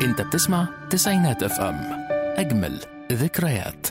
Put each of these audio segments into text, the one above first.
انت بتسمع تسعينات اف ام اجمل ذكريات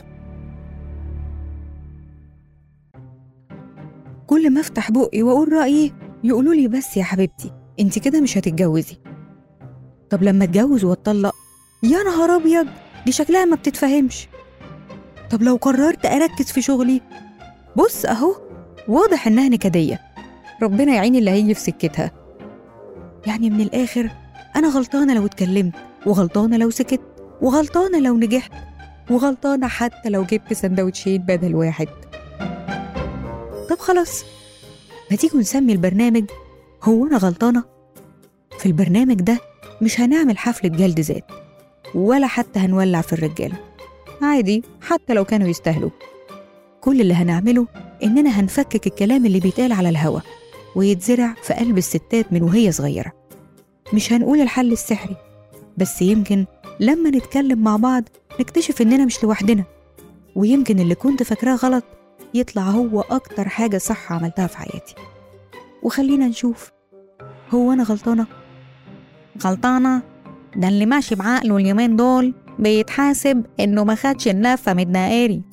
كل ما افتح بقي واقول رايي يقولوا لي بس يا حبيبتي انت كده مش هتتجوزي طب لما اتجوز واتطلق يا نهار ابيض دي شكلها ما بتتفهمش طب لو قررت اركز في شغلي بص اهو واضح انها نكديه ربنا يعين اللي هيجي في سكتها يعني من الاخر انا غلطانه لو اتكلمت وغلطانه لو سكت وغلطانه لو نجحت وغلطانه حتى لو جبت سندوتشين بدل واحد طب خلاص ما تيجوا نسمي البرنامج هو أنا غلطانة؟ في البرنامج ده مش هنعمل حفلة جلد ذات ولا حتى هنولع في الرجالة عادي حتى لو كانوا يستاهلوا كل اللي هنعمله إننا هنفكك الكلام اللي بيتقال على الهوا ويتزرع في قلب الستات من وهي صغيرة مش هنقول الحل السحري بس يمكن لما نتكلم مع بعض نكتشف إننا مش لوحدنا ويمكن اللي كنت فاكراه غلط يطلع هو أكتر حاجة صح عملتها في حياتي وخلينا نشوف هو أنا غلطانة؟ غلطانة؟ ده اللي ماشي بعقله اليومين دول بيتحاسب إنه ما خدش النفة من الدائري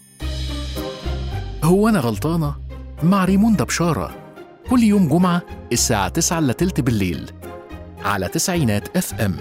هو انا غلطانه مع ريموندا بشاره كل يوم جمعه الساعه 9 الا تلت بالليل على تسعينات اف ام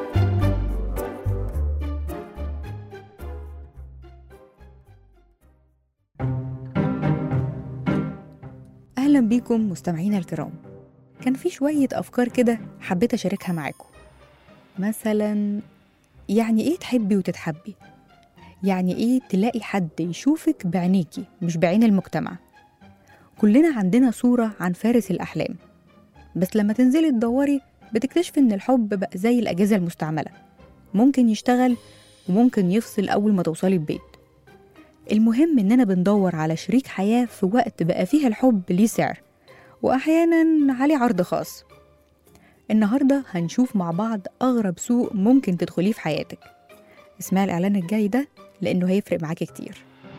أهلا بيكم مستمعينا الكرام كان في شوية أفكار كده حبيت أشاركها معاكم مثلا يعني إيه تحبي وتتحبي؟ يعني إيه تلاقي حد يشوفك بعينيكي مش بعين المجتمع كلنا عندنا صورة عن فارس الأحلام بس لما تنزلي تدوري بتكتشفي إن الحب بقى زي الأجهزة المستعملة ممكن يشتغل وممكن يفصل أول ما توصلي البيت المهم إننا بندور على شريك حياة في وقت بقى فيه الحب ليه سعر وأحيانا عليه عرض خاص النهاردة هنشوف مع بعض أغرب سوق ممكن تدخليه في حياتك اسمعي الإعلان الجاي ده لأنه هيفرق معاكي كتير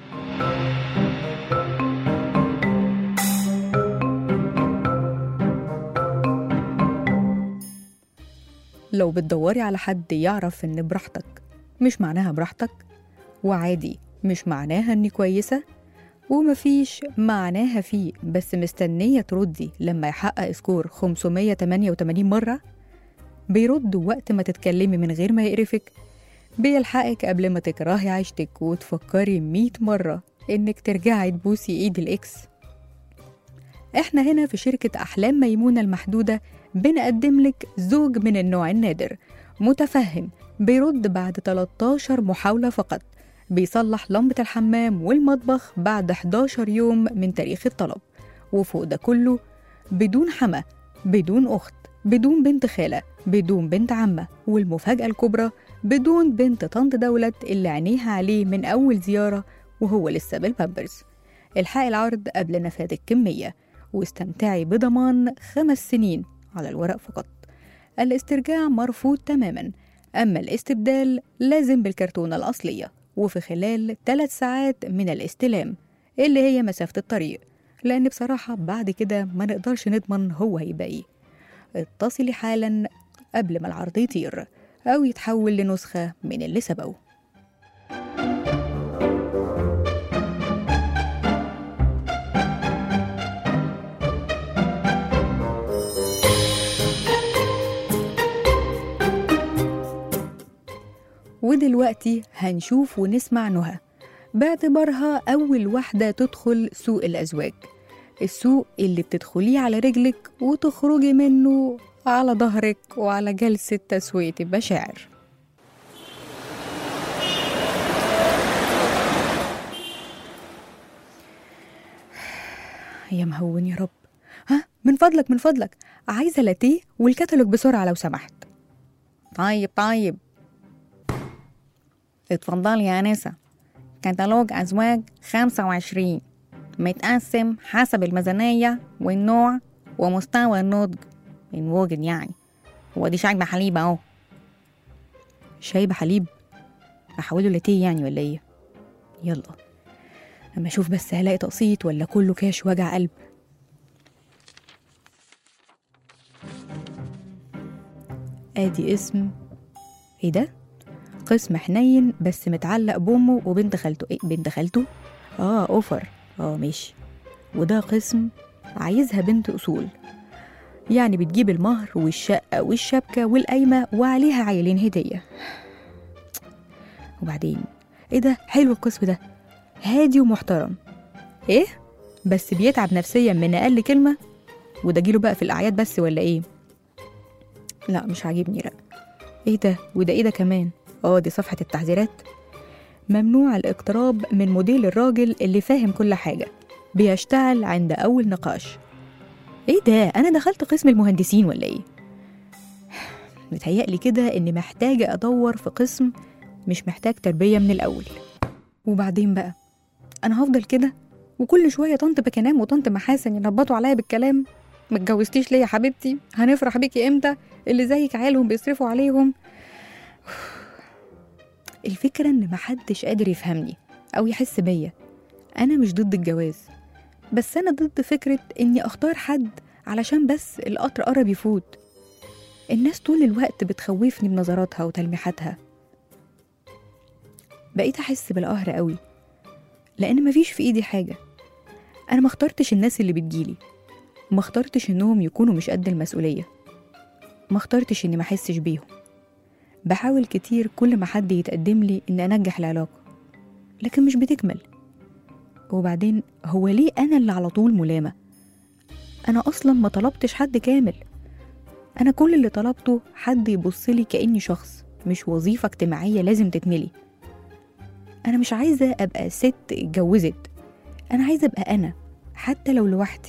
لو بتدوري على حد يعرف إن براحتك مش معناها براحتك وعادي مش معناها إني كويسة ومفيش معناها فيه بس مستنية تردي لما يحقق سكور 588 مرة بيرد وقت ما تتكلمي من غير ما يقرفك بيلحقك قبل ما تكرهي عيشتك وتفكري 100 مرة إنك ترجعي تبوسي إيد الإكس إحنا هنا في شركة أحلام ميمونة المحدودة بنقدم لك زوج من النوع النادر متفهم بيرد بعد 13 محاولة فقط بيصلح لمبة الحمام والمطبخ بعد 11 يوم من تاريخ الطلب وفوق ده كله بدون حما بدون أخت بدون بنت خالة بدون بنت عمة والمفاجأة الكبرى بدون بنت طنط دولت اللي عينيها عليه من أول زيارة وهو لسه بالبامبرز الحقي العرض قبل نفاذ الكمية واستمتعي بضمان خمس سنين على الورق فقط الاسترجاع مرفوض تماما أما الاستبدال لازم بالكرتونة الأصلية وفي خلال ثلاث ساعات من الاستلام اللي هي مسافة الطريق لأن بصراحة بعد كده ما نقدرش نضمن هو هيبقى إيه اتصلي حالا قبل ما العرض يطير أو يتحول لنسخة من اللي سبقه ودلوقتي هنشوف ونسمع نهى باعتبارها أول واحدة تدخل سوق الأزواج السوق اللي بتدخليه على رجلك وتخرجي منه على ظهرك وعلى جلسة تسوية المشاعر يا مهون يا رب ها من فضلك من فضلك عايزة لاتيه والكتالوج بسرعة لو سمحت طيب طيب اتفضلي يا أنسة كتالوج أزواج خمسة وعشرين متقسم حسب الميزانية والنوع ومستوى النضج الوجد يعني هو دي شاي بحليب اهو شاي بحليب احوله لاتيه يعني ولا ايه يلا اما اشوف بس هلاقي تقسيط ولا كله كاش وجع قلب ادي اسم ايه ده قسم حنين بس متعلق بامه وبنت خالته ايه بنت خالته اه اوفر اه ماشي وده قسم عايزها بنت اصول يعني بتجيب المهر والشقة والشبكة والقايمة وعليها عيلين هدية وبعدين ايه ده حلو القسم ده هادي ومحترم ايه بس بيتعب نفسيا من اقل كلمة وده جيله بقى في الاعياد بس ولا ايه لا مش عاجبني لا ايه ده وده ايه ده كمان اه دي صفحة التحذيرات ممنوع الاقتراب من موديل الراجل اللي فاهم كل حاجة بيشتعل عند أول نقاش ايه ده انا دخلت قسم المهندسين ولا ايه متهيألي كده اني محتاجة ادور في قسم مش محتاج تربية من الاول وبعدين بقى انا هفضل كده وكل شوية طنط بكنام وطنط محاسن ينبطوا عليا بالكلام ما اتجوزتيش ليه يا حبيبتي هنفرح بيكي امتى اللي زيك عيالهم بيصرفوا عليهم الفكرة ان محدش قادر يفهمني او يحس بيا انا مش ضد الجواز بس أنا ضد فكرة إني أختار حد علشان بس القطر قرب يفوت الناس طول الوقت بتخوفني بنظراتها وتلميحاتها بقيت أحس بالقهر قوي لأن مفيش في إيدي حاجة أنا ما اخترتش الناس اللي بتجيلي ما اخترتش إنهم يكونوا مش قد المسؤولية ما اخترتش إني ما أحسش بيهم بحاول كتير كل ما حد يتقدم لي إن أنجح العلاقة لكن مش بتكمل وبعدين هو ليه أنا اللي على طول ملامة؟ أنا أصلا ما طلبتش حد كامل أنا كل اللي طلبته حد يبصلي كأني شخص مش وظيفة اجتماعية لازم تتملي أنا مش عايزة أبقى ست اتجوزت أنا عايزة أبقى أنا حتى لو لوحدي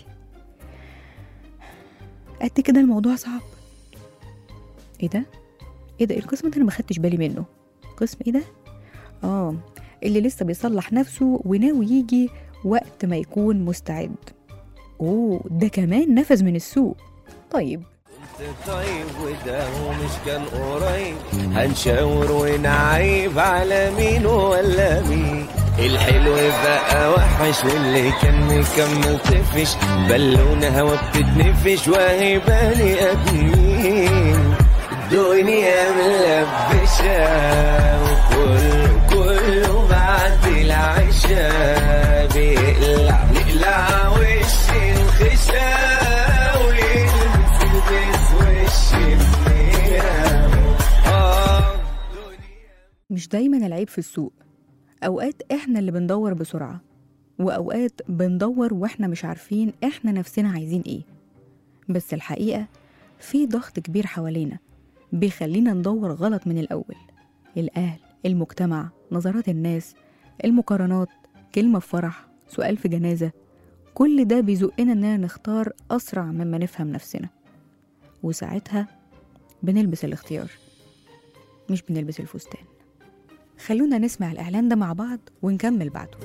قد كده الموضوع صعب ايه ده؟ ايه ده القسم ده انا ما خدتش بالي منه قسم ايه ده؟ اه اللي لسه بيصلح نفسه وناوي يجي وقت ما يكون مستعد اوه ده كمان نفذ من السوق طيب طيب وده مش كان قريب هنشاور ونعيب على مين ولا مين الحلو بقى وحش واللي كان مكمل طفش بالونة هوا بتتنفش وهي بني ادمين الدنيا ملبشة وكل كله بعد العشاء بيقلع بيقلع وش الخشاء ويلبس البس وش النيرة آه مش دايما العيب في السوق اوقات احنا اللي بندور بسرعة واوقات بندور واحنا مش عارفين احنا نفسنا عايزين ايه بس الحقيقة في ضغط كبير حوالينا بيخلينا ندور غلط من الاول الاهل المجتمع نظرات الناس المقارنات كلمة في فرح سؤال في جنازة كل ده بيزقنا اننا نختار اسرع مما نفهم نفسنا وساعتها بنلبس الاختيار مش بنلبس الفستان خلونا نسمع الإعلان ده مع بعض ونكمل بعده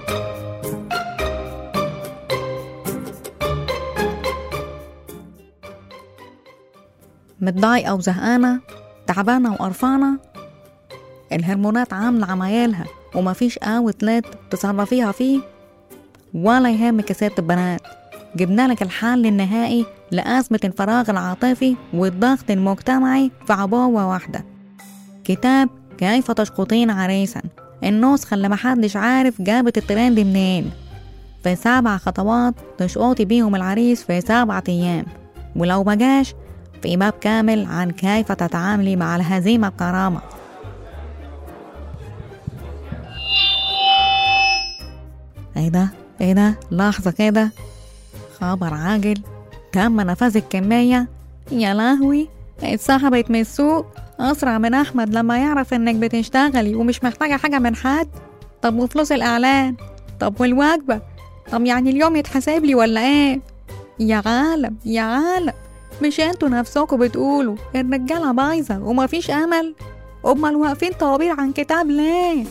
متضايقة وزهقانة تعبانة وقرفانة الهرمونات عاملة عمايلها ومفيش اوتلت تصرفيها فيه ولا يهمك يا ست البنات جبنا لك الحل النهائي لأزمة الفراغ العاطفي والضغط المجتمعي في عبوة واحدة كتاب كيف تشقطين عريسا النسخة اللي محدش عارف جابت الترند منين في سبع خطوات تشقطي بيهم العريس في سبعة أيام ولو مجاش في باب كامل عن كيف تتعاملي مع الهزيمة بكرامة ايه ده ايه ده لحظة كده خبر عاجل تم نفاذ الكمية يا لهوي اتسحبت من السوق أسرع من أحمد لما يعرف إنك بتشتغلي ومش محتاجة حاجة من حد طب وفلوس الإعلان طب والوجبة طب يعني اليوم يتحسب لي ولا إيه يا عالم يا عالم مش انتوا نفسكوا بتقولوا الرجالة بايظة ومفيش أمل أمال واقفين طوابير عن كتاب ليه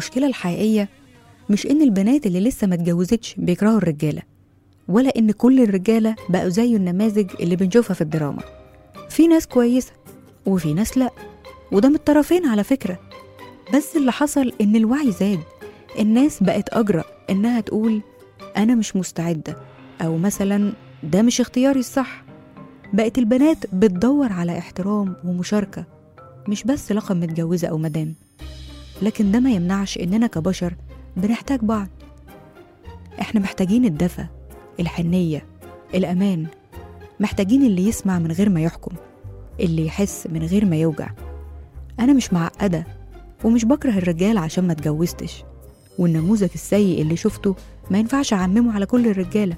المشكلة الحقيقية مش إن البنات اللي لسه ما اتجوزتش بيكرهوا الرجالة ولا إن كل الرجالة بقوا زي النماذج اللي بنشوفها في الدراما في ناس كويسة وفي ناس لأ وده من الطرفين على فكرة بس اللي حصل إن الوعي زاد الناس بقت أجرأ إنها تقول أنا مش مستعدة أو مثلا ده مش اختياري الصح بقت البنات بتدور على احترام ومشاركة مش بس لقب متجوزة أو مدام لكن ده ما يمنعش إننا كبشر بنحتاج بعض إحنا محتاجين الدفى الحنية الأمان محتاجين اللي يسمع من غير ما يحكم اللي يحس من غير ما يوجع أنا مش معقدة ومش بكره الرجال عشان ما اتجوزتش والنموذج السيء اللي شفته ما ينفعش أعممه على كل الرجالة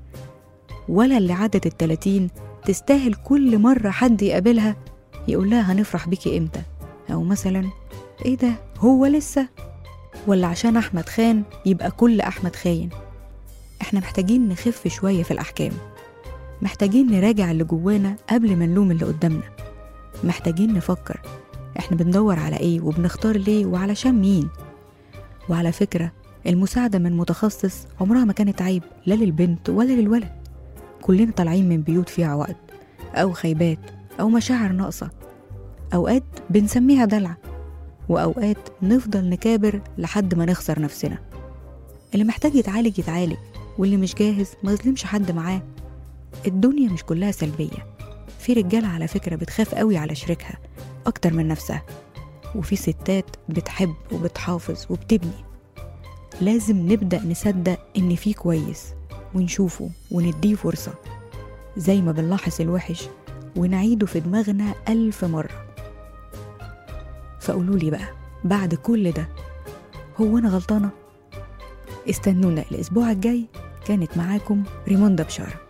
ولا اللي عدت التلاتين تستاهل كل مرة حد يقابلها يقول لها هنفرح بيكي امتى أو مثلا ايه ده هو لسه ولا عشان أحمد خان يبقى كل أحمد خاين احنا محتاجين نخف شوية في الأحكام محتاجين نراجع اللي جوانا قبل ما نلوم اللي قدامنا محتاجين نفكر احنا بندور على ايه وبنختار ليه وعلشان مين وعلى فكرة المساعدة من متخصص عمرها ما كانت عيب لا للبنت ولا للولد كلنا طالعين من بيوت فيها عقد أو خيبات أو مشاعر ناقصة أوقات بنسميها دلع وأوقات نفضل نكابر لحد ما نخسر نفسنا اللي محتاج يتعالج يتعالج واللي مش جاهز ما يظلمش حد معاه الدنيا مش كلها سلبية في رجالة على فكرة بتخاف قوي على شريكها أكتر من نفسها وفي ستات بتحب وبتحافظ وبتبني لازم نبدأ نصدق إن في كويس ونشوفه ونديه فرصة زي ما بنلاحظ الوحش ونعيده في دماغنا ألف مرة فقولولي بقى بعد كل ده هو أنا غلطانة؟ استنونا الأسبوع الجاي كانت معاكم ريموندا بشارة